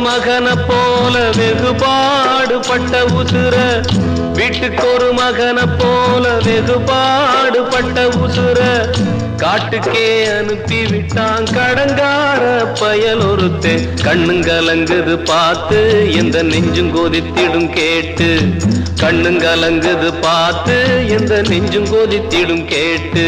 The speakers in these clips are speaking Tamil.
மகனை போல வெகுபாடுபட்ட உசுர வீட்டுக்கு ஒரு மகனை போல வெகுபாடுபட்ட உசுர காட்டுக்கே அனுப்பி விட்டான் கடங்கார பயல் ஒருத்து கண்ணுங்கலங்குது பார்த்து எந்த நெஞ்சும் கொதித்திடும் கேட்டு கண்ணுங்கலங்குது பார்த்து எந்த நெஞ்சும் கொதித்திடும் கேட்டு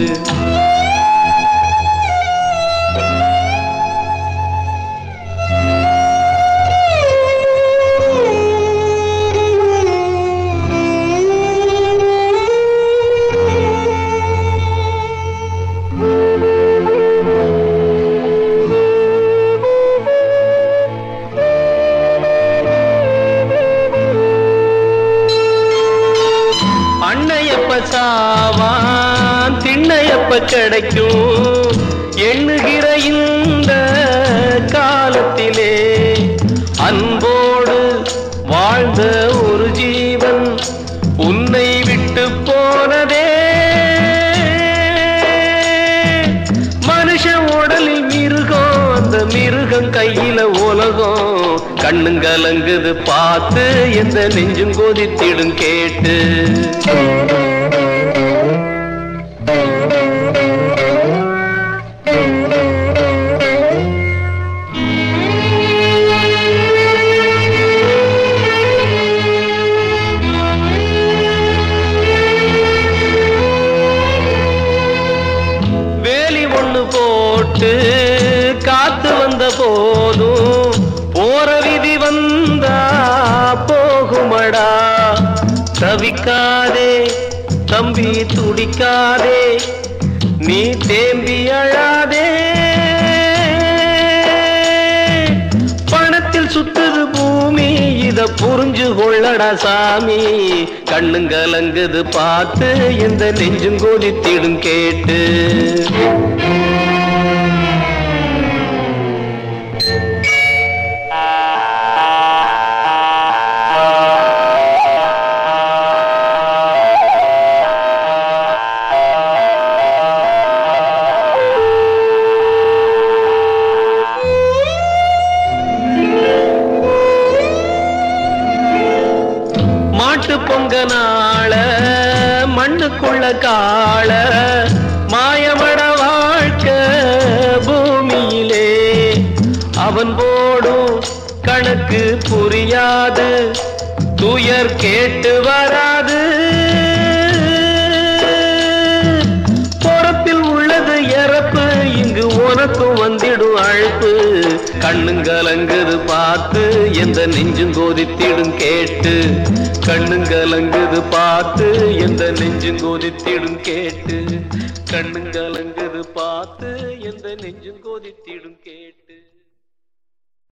அன்னையப்ப சாவான் திண்ணையப்ப கிடைக்கும் எண்ணுகிற இந்த காலத்திலே அன்போடு வாழ்ந்த ஒரு ஜீவன் உன்னை விட்டு போனதே மனுஷன் உடலில் மிருகம் அந்த மிருகம் கையில உலகம் கண்ணுங்கலங்குது பார்த்து எந்த நெஞ்சும் கொதித்திடும் கேட்டு வேலி ஒண்ணு போட்டு காத்து வந்த போதும் போற விதி வந்தா போகுமடா தவிக்காதே தம்பி துடிக்காதே நீ தேம்பி அழாதே பணத்தில் சுத்துது பூமி இத புரிஞ்சு கொள்ளடா சாமி கண்ணுங்கலங்குது பார்த்து எந்த நெஞ்சும் கொதித்திடும் கேட்டு மாட்டு பொங்க நாள மண்ணுக்குள்ள காள மாயமட வாழ்க்கை பூமியிலே அவன் போடும் கணக்கு புரியாது துயர் கேட்டு வராது பொறப்பில் உள்ளது இறப்பு இங்கு உனக்கும் வந்திடும் அழைப்பு கண்ணுங்கலங்குது பார்த்து எந்த நெஞ்சும் கொதித்திடும் கேட்டு கண்ணுங்கலங்குது பார்த்து எந்த நெஞ்சும் கொதித்திடும் கேட்டு கண்ணுங்கலங்குது பார்த்து எந்த நெஞ்சும் கொதித்திடும் கேட்டு